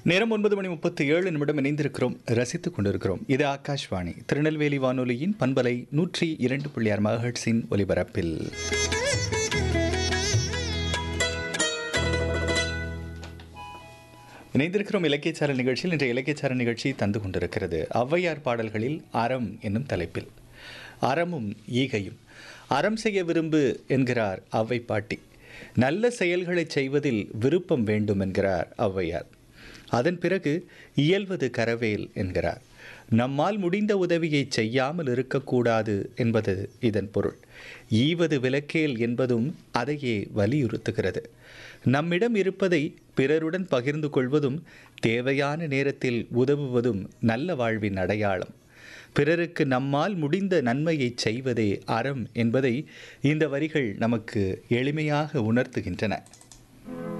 நேரம் ஒன்பது மணி முப்பத்தி ஏழு நிமிடம் இணைந்திருக்கிறோம் ரசித்துக் கொண்டிருக்கிறோம் இது ஆகாஷ்வாணி திருநெல்வேலி வானொலியின் பண்பலை நூற்றி இரண்டு புள்ளி ஆறு மகட்ஸின் ஒலிபரப்பில் இணைந்திருக்கிறோம் இலக்கியச்சார நிகழ்ச்சியில் இன்றைய இலக்கியச்சார நிகழ்ச்சி தந்து கொண்டிருக்கிறது ஔவையார் பாடல்களில் அறம் என்னும் தலைப்பில் அறமும் ஈகையும் அறம் செய்ய விரும்பு என்கிறார் ஔவை பாட்டி நல்ல செயல்களை செய்வதில் விருப்பம் வேண்டும் என்கிறார் ஔவையார் அதன் பிறகு இயல்வது கரவேல் என்கிறார் நம்மால் முடிந்த உதவியை செய்யாமல் இருக்கக்கூடாது என்பது இதன் பொருள் ஈவது விலக்கேல் என்பதும் அதையே வலியுறுத்துகிறது நம்மிடம் இருப்பதை பிறருடன் பகிர்ந்து கொள்வதும் தேவையான நேரத்தில் உதவுவதும் நல்ல வாழ்வின் அடையாளம் பிறருக்கு நம்மால் முடிந்த நன்மையை செய்வதே அறம் என்பதை இந்த வரிகள் நமக்கு எளிமையாக உணர்த்துகின்றன